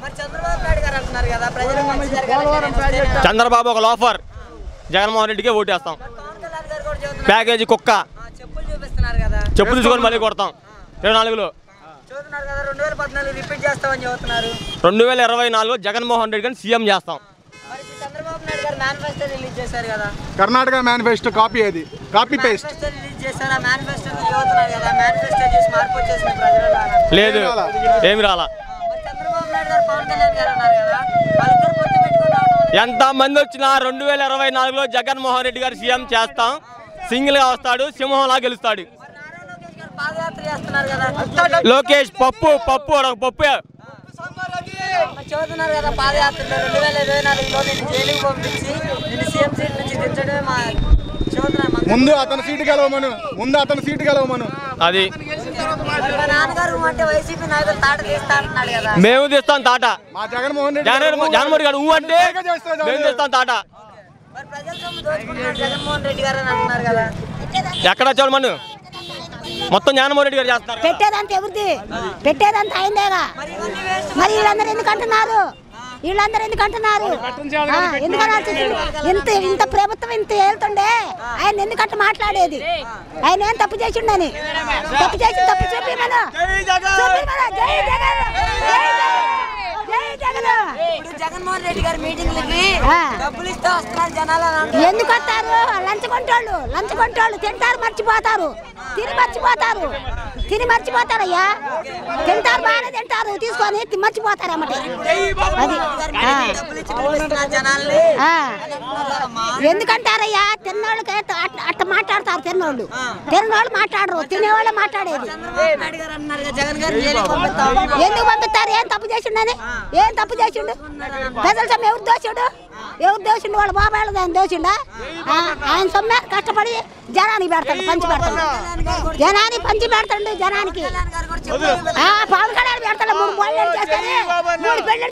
మరి చంద్రబాబు నాయుడు గారు అంటున్నారు కదా ప్రజలకు మంచి జరగాలి చంద్రబాబు ఒక లోఫర్ జగన్మోహన్ రెడ్డికే ఓటేస్తాం పవన్ కళ్యాణ్ గారు కూడా చెబుతున్నారు ప్యాకేజీ కుక్క ఆ, చెప్పులు చూపిస్తున్నారు కదా చెప్పు తీసుకొని మళ్ళీ కొడతాం ఇరవై నాలుగులో చూస్తున్నారు కదా రెండు వేల పద్నాలుగు రిపీట్ చేస్తామని చెబుతున్నారు రెండు వేల ఇరవై నాలుగులో జగన్మోహన్ రెడ్డి గారిని సీఎం చేస్తాం మరి ఇప్పుడు చంద్రబాబు నాయుడు గారు మేనిఫెస్టో రిలీజ్ చేశారు కదా కర్ణాటక మేనిఫెస్టో కాపీ అది కాపీ పేస్ట్ మేనిఫెస్టో రిలీజ్ చేశారు ఆ మేనిఫెస్టో చదువుతున్నారు కదా మేనిఫెస్టో చూసి మార్పు వచ్చేసింది ప్రజలలో అని. లేదు ఏమి రాలా మరి చంద్రబాబు నాయుడు గారు పవన్ కళ్యాణ్ గారు ఉన్నారు కదా వాళ్ళిద్దరు పొత్తు పెట్టుకుని రావడం వల్ల ఎంత మంది వచ్చినా రెండు వేల ఇరవై నాలుగులో జగన్మోహన్ రెడ్డి గారు సీఎం చేస్తాం సింగిల్ గా వస్తాడు సింహంలా గెలుస్తాడు మరి నారా లోకేష్ గారు పాదయాత్ర చేస్తున్నారు కదా లోకేష్ పప్పు పప్పు ఒక పప్పు మరి చదువుతున్నారు కదా పాదయాత్రలో రెండు వేల ఇరవై నాలుగులో నేను జైలుకి పంపించి నేను సీఎం సీట్ నుంచి దించడమే మా చదువుతున్నారు మా- ముందు అతని సీటు గెలవమను ముందు అతని సీటు గెలవమను అది మరి మా నాన్నగారు అంటే వైసీపీ నాయకులు తాట తీస్తా అంటున్నాడు కదా మేము తీస్తాం తాట మా జగన్మోహన్ రెడ్డి జగన్ గారు జగన్మోహన్ గారు ఊ అంటే మేము తీస్తాం తాట మరి ప్రజల సొమ్ము దోచుకుంటున్నాడు జగన్మోహన్ రెడ్డి గారు అని అంటున్నారు కదా ఎక్కడ చూడమను మొత్తం జగన్మోహన్ రెడ్డి గారు చేస్తారు కదా. పెట్టేదంతా ఎవరిది పెట్టేదంతా అయిందేగా మరి ఇవన్నీ వేస్ట్ మరి వీళ్ళందరూ ఎందుకు అంటున్నారు వీళ్ళందరూ ఎందుకు అంటున్నారు ఆ, ఎందుకు అనాల్సి వచ్చింది? ఇంత ఇంత ప్రభుత్వం ఇంత వెళ్తుండే ఆయన ఎందుకంటే మాట్లాడేది ఆయన ఏం తప్పు చేసిండని తప్పు చేసి తప్పు చూపిమను చూపిమను. జై జగన్ జై జగన్ జై జగన్ ఇప్పుడు జగన్మోహన్ రెడ్డి గారి మీటింగ్లకి ఆ. డబ్బులు ఇస్తే వస్తున్నారు జనాలు అని అంటున్నారు. ఎందుకు వస్తారు లంచ్ కొంటోళ్ళు లంచ్ కొంటోళ్ళు తింటారు మర్చిపోతారు తిని మర్చిపోతారు తిని మర్చిపోతారయ్యా తింటారు బాగానే తింటారు తీసుకొని తి- మర్చిపోతారు అన్నమాట అది ఆ. డబ్బులు ఇచ్చి పిలిపిస్తున్నారు జనాల్ని ఆ. అని అంటున్నారమ్మా. ఎందుకంటారయ్యా తిన్నోళ్ళకి అట్ట అట్ట మాట్లాడతారు తిన్నోళ్ళు తిన్నోళ్ళు మాట్లాడరు తినేవాళ్ళే మాట్లాడేది చంద్రబాబు నాయుడు గారు అంటున్నారు కదా జగన్ గారు జైలుకి పంపిస్తాం ఎందుకు పంపిస్తారు ఏం తప్పు చేసిండని ఏం తప్పు చేసిండు ప్రజల సొమ్ము ఎవరు దోచుడు ఎవరు దోచిండు వాళ్ళ బాబాయ్ దాన్ని దోచిండా ఆ, ఆయన సొమ్మే కష్టపడి జనానికి పెడతాడు పంచి పెడతాడు జనానికి పంచి పెడతాడు జనానికి కళ్యాణ్ గారు కూడా చెప్పారు ఆ, పవన్ కళ్యాణ్ పెడతాడు మూడు పళ్ళు చేస్తాడు మూడు పెళ్ళి